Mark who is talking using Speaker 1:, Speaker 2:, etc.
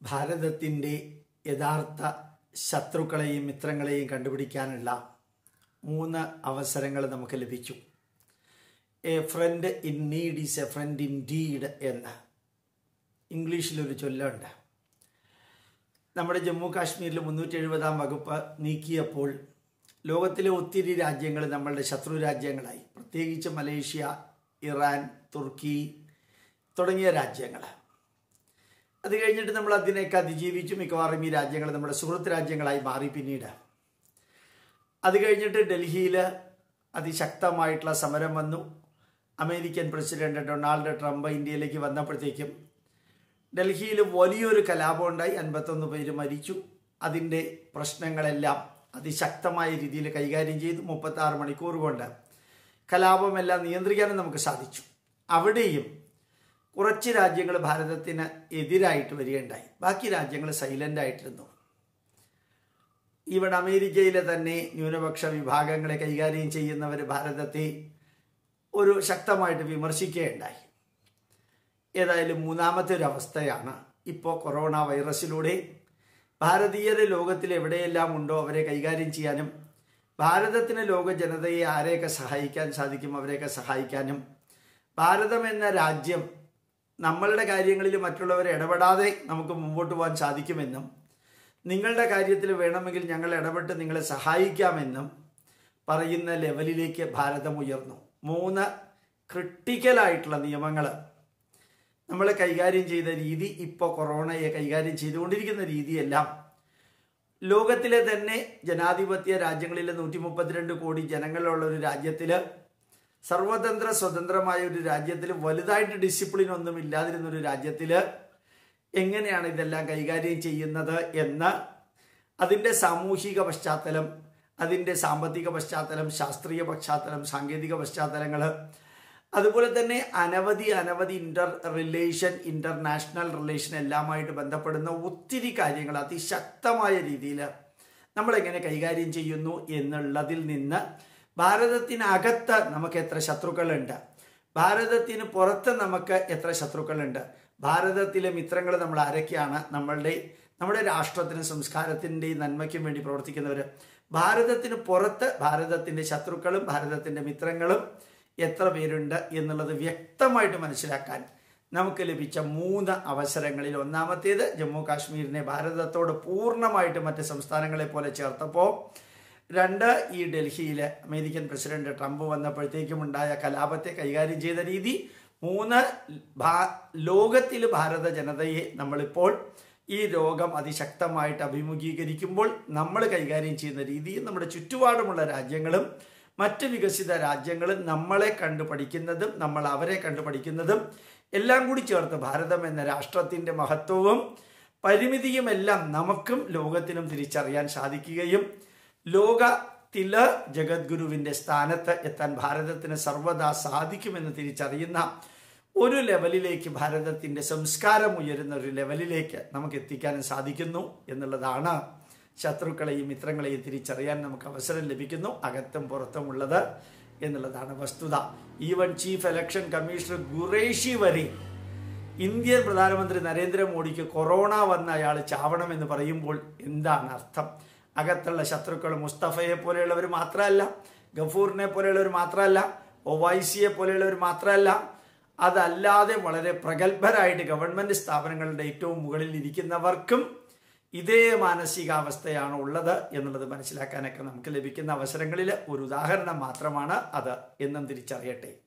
Speaker 1: ഭാരതത്തിൻ്റെ യഥാർത്ഥ ശത്രുക്കളെയും മിത്രങ്ങളെയും കണ്ടുപിടിക്കാനുള്ള മൂന്ന് അവസരങ്ങൾ നമുക്ക് ലഭിച്ചു a friend in need is a friend in deed എന്ന് ഇംഗ്ലീഷിലൊരു ചൊല്ലുണ്ട് നമ്മുടെ ജമ്മു കാശ്മീരിൽ മുന്നൂറ്റി എഴുപതാം വകുപ്പ് നീക്കിയപ്പോൾ ലോകത്തിലെ ഒത്തിരി രാജ്യങ്ങൾ നമ്മളുടെ ശത്രു രാജ്യങ്ങളായി പ്രത്യേകിച്ച് മലേഷ്യ ഇറാൻ തുർക്കി തുടങ്ങിയ രാജ്യങ്ങൾ അത് കഴിഞ്ഞിട്ട് നമ്മൾ അതിനെയൊക്കെ അതിജീവിച്ചു മിക്കവാറും ഈ രാജ്യങ്ങൾ നമ്മുടെ സുഹൃത്ത് രാജ്യങ്ങളായി മാറി പിന്നീട് അത് കഴിഞ്ഞിട്ട് ഡൽഹിയിൽ അതിശക്തമായിട്ടുള്ള സമരം വന്നു അമേരിക്കൻ പ്രസിഡന്റ് ഡൊണാൾഡ് ട്രംപ് ഇന്ത്യയിലേക്ക് വന്നപ്പോഴത്തേക്കും ഡൽഹിയിൽ വലിയൊരു കലാപം ഉണ്ടായി അൻപത്തൊന്ന് പേര് മരിച്ചു അതിൻ്റെ പ്രശ്നങ്ങളെല്ലാം അതിശക്തമായ രീതിയിൽ കൈകാര്യം ചെയ്തു മുപ്പത്തി ആറ് മണിക്കൂർ കൊണ്ട് കലാപമെല്ലാം നിയന്ത്രിക്കാനും നമുക്ക് സാധിച്ചു അവിടെയും കുറച്ച് രാജ്യങ്ങൾ ഭാരതത്തിന് എതിരായിട്ട് വരികയുണ്ടായി ബാക്കി രാജ്യങ്ങൾ സൈലൻ്റ് ആയിട്ടിരുന്നു ഇവിടെ അമേരിക്കയിലെ തന്നെ ന്യൂനപക്ഷ വിഭാഗങ്ങളെ കൈകാര്യം ചെയ്യുന്നവർ ഭാരതത്തെ ഒരു ശക്തമായിട്ട് വിമർശിക്കുകയുണ്ടായി ഏതായാലും മൂന്നാമത്തെ ഒരു അവസ്ഥയാണ് ഇപ്പോൾ കൊറോണ വൈറസിലൂടെ ഭാരതീയർ ലോകത്തിൽ എവിടെയെല്ലാം ഉണ്ടോ അവരെ കൈകാര്യം ചെയ്യാനും ഭാരതത്തിന് ലോക ജനതയെ ആരെയൊക്കെ സഹായിക്കാൻ സാധിക്കും അവരെയൊക്കെ സഹായിക്കാനും ഭാരതം എന്ന രാജ്യം നമ്മളുടെ കാര്യങ്ങളിൽ മറ്റുള്ളവരെ ഇടപെടാതെ നമുക്ക് മുമ്പോട്ട് പോകാൻ സാധിക്കുമെന്നും നിങ്ങളുടെ കാര്യത്തിൽ വേണമെങ്കിൽ ഞങ്ങൾ ഇടപെട്ട് നിങ്ങളെ സഹായിക്കാമെന്നും പറയുന്ന ലെവലിലേക്ക് ഭാരതം ഉയർന്നു മൂന്ന് ക്രിട്ടിക്കലായിട്ടുള്ള നിയമങ്ങൾ നമ്മൾ കൈകാര്യം ചെയ്ത രീതി ഇപ്പോൾ കൊറോണയെ കൈകാര്യം ചെയ്തുകൊണ്ടിരിക്കുന്ന രീതിയെല്ലാം ലോകത്തിലെ തന്നെ ജനാധിപത്യ രാജ്യങ്ങളിലെ നൂറ്റി മുപ്പത്തിരണ്ട് കോടി ജനങ്ങളുള്ള ഒരു രാജ്യത്തിൽ സർവതന്ത്ര സ്വതന്ത്രമായ ഒരു രാജ്യത്തിൽ വലുതായിട്ട് ഡിസിപ്ലിൻ ഒന്നും ഇല്ലാതിരുന്ന ഒരു രാജ്യത്തിൽ എങ്ങനെയാണ് ഇതെല്ലാം കൈകാര്യം ചെയ്യുന്നത് എന്ന് അതിൻ്റെ സാമൂഹിക പശ്ചാത്തലം അതിൻ്റെ സാമ്പത്തിക പശ്ചാത്തലം ശാസ്ത്രീയ പശ്ചാത്തലം സാങ്കേതിക പശ്ചാത്തലങ്ങൾ അതുപോലെ തന്നെ അനവധി അനവധി ഇന്റർ റിലേഷൻ ഇന്റർനാഷണൽ റിലേഷൻ എല്ലാമായിട്ട് ബന്ധപ്പെടുന്ന ഒത്തിരി കാര്യങ്ങൾ അതിശക്തമായ രീതിയിൽ നമ്മളെങ്ങനെ കൈകാര്യം ചെയ്യുന്നു എന്നുള്ളതിൽ നിന്ന് ഭാരതത്തിനകത്ത് നമുക്ക് എത്ര ശത്രുക്കളുണ്ട് ഭാരതത്തിന് പുറത്ത് നമുക്ക് എത്ര ശത്രുക്കളുണ്ട് ഭാരതത്തിലെ മിത്രങ്ങൾ നമ്മൾ ആരൊക്കെയാണ് നമ്മളുടെ നമ്മുടെ രാഷ്ട്രത്തിനും സംസ്കാരത്തിൻ്റെയും നന്മയ്ക്കും വേണ്ടി പ്രവർത്തിക്കുന്നവർ ഭാരതത്തിന് പുറത്ത് ഭാരതത്തിൻ്റെ ശത്രുക്കളും ഭാരതത്തിൻ്റെ മിത്രങ്ങളും എത്ര പേരുണ്ട് എന്നുള്ളത് വ്യക്തമായിട്ട് മനസ്സിലാക്കാൻ നമുക്ക് ലഭിച്ച മൂന്ന് അവസരങ്ങളിൽ ഒന്നാമത്തേത് ജമ്മു കാശ്മീരിനെ ഭാരതത്തോട് പൂർണ്ണമായിട്ട് മറ്റ് സംസ്ഥാനങ്ങളെ പോലെ ചേർത്തപ്പോൾ രണ്ട് ഈ ഡൽഹിയിൽ അമേരിക്കൻ പ്രസിഡന്റ് ട്രംപ് വന്നപ്പോഴത്തേക്കും ഉണ്ടായ കലാപത്തെ കൈകാര്യം ചെയ്ത രീതി മൂന്ന് ലോകത്തിൽ ഭാരത ജനതയെ നമ്മളിപ്പോൾ ഈ രോഗം അതിശക്തമായിട്ട് അഭിമുഖീകരിക്കുമ്പോൾ നമ്മൾ കൈകാര്യം ചെയ്യുന്ന രീതിയും നമ്മുടെ ചുറ്റുപാടുമുള്ള രാജ്യങ്ങളും മറ്റ് വികസിത രാജ്യങ്ങളും നമ്മളെ കണ്ടു പഠിക്കുന്നതും നമ്മൾ അവരെ കണ്ടു പഠിക്കുന്നതും എല്ലാം കൂടി ചേർത്ത് ഭാരതം എന്ന രാഷ്ട്രത്തിൻ്റെ മഹത്വവും പരിമിതിയുമെല്ലാം നമുക്കും ലോകത്തിനും തിരിച്ചറിയാൻ സാധിക്കുകയും ലോകത്തില് ജഗദ്ഗുരുവിൻ്റെ സ്ഥാനത്ത് എത്താൻ ഭാരതത്തിന് സർവ്വതാ സാധിക്കുമെന്ന് തിരിച്ചറിയുന്ന ഒരു ലെവലിലേക്ക് ഭാരതത്തിൻ്റെ സംസ്കാരം ഉയരുന്ന ഒരു ലെവലിലേക്ക് നമുക്ക് എത്തിക്കാനും സാധിക്കുന്നു എന്നുള്ളതാണ് ശത്രുക്കളെയും മിത്രങ്ങളെയും തിരിച്ചറിയാൻ നമുക്ക് അവസരം ലഭിക്കുന്നു അകത്തും പുറത്തും ഉള്ളത് എന്നുള്ളതാണ് വസ്തുത even chief election commissioner Qureshi വരെ ഇന്ത്യൻ പ്രധാനമന്ത്രി നരേന്ദ്രമോദിക്ക് കൊറോണ വന്ന അയാൾ ചാവണമെന്ന് പറയുമ്പോൾ എന്താണ് അർത്ഥം അകത്തുള്ള ശത്രുക്കൾ മുസ്തഫയെ പോലെയുള്ളവർ മാത്രമല്ല ഗഫൂറിനെ പോലെയുള്ളവർ മാത്രമല്ല ഒവൈസിയെ പോലെയുള്ളവർ മാത്രമല്ല അതല്ലാതെ വളരെ പ്രഗത്ഭരായിട്ട് ഗവൺമെന്റ് സ്ഥാപനങ്ങളുടെ ഏറ്റവും മുകളിൽ ഇരിക്കുന്നവർക്കും ഇതേ മാനസികാവസ്ഥയാണ് ഉള്ളത് എന്നുള്ളത് മനസ്സിലാക്കാനൊക്കെ നമുക്ക് ലഭിക്കുന്ന അവസരങ്ങളിൽ ഒരു ഉദാഹരണം മാത്രമാണ് അത് എന്നും തിരിച്ചറിയട്ടെ